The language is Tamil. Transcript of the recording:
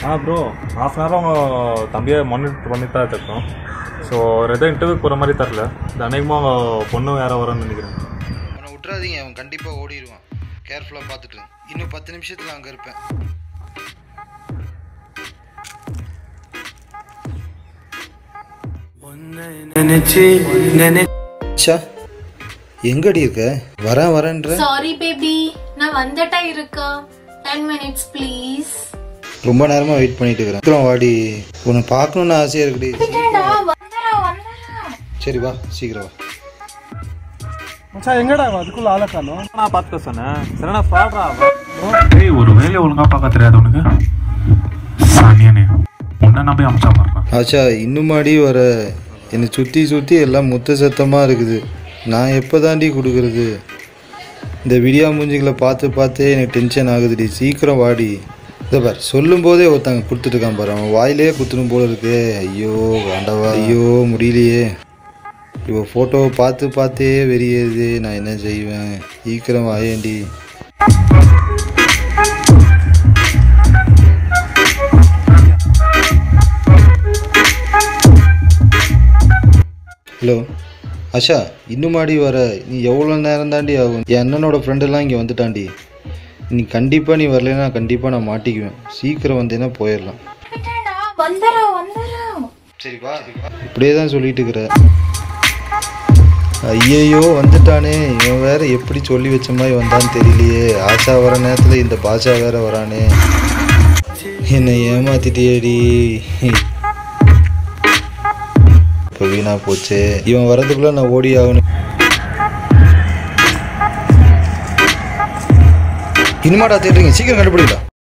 Ah bro half an hour அவங்க தம்பியை மானிட்டர் பண்ணிட்டு தான் இருக்கோம் ஸோ ஒரு எதோ இன்டர்வியூ போகிற மாதிரி தரல இது அநேகமாக அவங்க பொண்ணு வேற வரும்னு நினைக்கிறேன் அவனை விட்டுறாதீங்க அவன் கண்டிப்பாக ஓடிடுவான் கேர்ஃபுல்லாக பார்த்துட்டு இருங்க. இன்னும் பத்து நிமிஷத்தில் அங்கே இருப்பேன் ஷா எங்கடி இருக்க வரேன் வரேன்ற சாரி பேபி நான் வந்துட்டா இருக்கா டென் மினிட்ஸ் ப்ளீஸ் ரொம்ப நேரமாக வெயிட் பண்ணிட்டு இருக்கிறேன் சீக்கிரம் வாடி உன்னை பார்க்கணுன்னு ஆசையாக இருக்குடி வந்துடா வந்துடா சரி வா சீக்கிரம் வா மச்சான் எங்கடா அவன் அதுக்குள்ள ஆளை காணோம் நான் பார்த்துக்க சொன்னேன் சரிண்ணா ஃப்ராட்ரா ஏய் ஒரு வேலையை ஒழுங்கா பார்க்க தெரியாது உனக்கு சனியனே உன்னை நம்பி அமிச்சா மாட்டான் ஆச்சா இன்னுமாடி வர என்னை சுற்றி சுற்றி எல்லாம் முத்த சத்தமாக இருக்குது நான் எப்போ தாண்டி கொடுக்குறது இந்த விடியா மூஞ்சிகளை பார்த்து பார்த்தே எனக்கு டென்ஷன் ஆகுதுடி சீக்கிரம் வாடி இதை பார் சொல்லும் போதே ஒருத்தங்க கொடுத்துட்டு இருக்கான் பாரு அவன் வாயிலே குத்தணும் போல இருக்கு ஐயோ வேண்டவா ஐயோ முடியலையே இவ ஃபோட்டோவை பார்த்து பார்த்தே வெறியேது நான் என்ன செய்வேன் சீக்கிரம் வாயேண்டி ஹலோ ஆஷா இன்னுமாடி வர நீ எவ்வளோ நேரம் தாண்டி ஆகும் என் அண்ணனோட ஃப்ரெண்டெல்லாம் இங்கே வந்துட்டாண்டி நீ கண்டிப்பாக நீ வரலைன்னா கண்டிப்பாக நான் மாட்டிக்குவேன் சீக்கிரம் வந்தேன்னா போயிடலாம் வந்துடா வந்துடா வந்துடா சரி வா இப்படியே தான் சொல்லிட்டு இருக்கிற ஐயையோ வந்துட்டானே இவன் வேற எப்படி சொல்லி வச்ச மாதிரி வந்தான்னு தெரியலையே ஆஷா வர நேரத்தில் இந்த பாஷா வேற வரானே என்னை ஏமாத்திட்டியேடி இப்போ வீணா போச்சே இவன் வரதுக்குள்ள நான் ஓடி ஆகணும் இனிமாடா தேடுறீங்க சீக்கிரம் கண்டுபிடிக்கலாம்